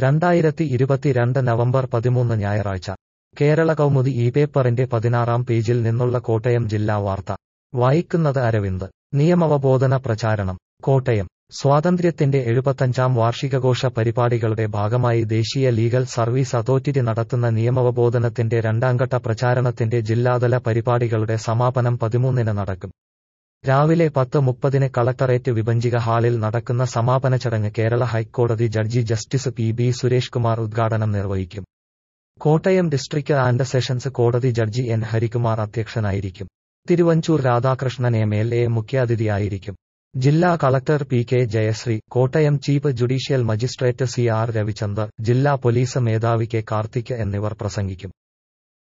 രണ്ടായിരത്തി ഇരുപത്തിരണ്ട് നവംബർ പതിമൂന്ന് ഞായറാഴ്ച കേരള കൗമുദി ഈ പേപ്പറിന്റെ പതിനാറാം പേജിൽ നിന്നുള്ള കോട്ടയം ജില്ലാ വാർത്ത വായിക്കുന്നത് അരവിന്ദ് നിയമവബോധന പ്രചാരണം കോട്ടയം സ്വാതന്ത്ര്യത്തിന്റെ എഴുപത്തഞ്ചാം വാർഷികഘോഷ പരിപാടികളുടെ ഭാഗമായി ദേശീയ ലീഗൽ സർവീസ് അതോറിറ്റി നടത്തുന്ന നിയമവബോധനത്തിന്റെ രണ്ടാംഘട്ട പ്രചാരണത്തിന്റെ ജില്ലാതല പരിപാടികളുടെ സമാപനം പതിമൂന്നിന് നടക്കും രാവിലെ പത്ത് മുപ്പതിന് കളക്ടറേറ്റ് വിഭജിക ഹാളിൽ നടക്കുന്ന സമാപന ചടങ്ങ് കേരള ഹൈക്കോടതി judge justice P B Suresh Kumar ഉദ്ഘാടനം നിർവഹിക്കും കോട്ടയം ഡിസ്ട്രിക്ട് ആൻഡ് സെഷൻസ് കോടതി ജഡ്ജി എൻ ഹരികുമാർ അധ്യക്ഷനായിരിക്കും Thiruvanchoor Radhakrishnan M L A മുഖ്യാതിഥിയായിരിക്കും ജില്ലാ collector P K Jayasree Kottayam chief judicial magistrate C R Ravichander ജില്ലാ പോലീസ് മേധാവി കെ കാർത്തിക് എന്നിവർ പ്രസംഗിക്കും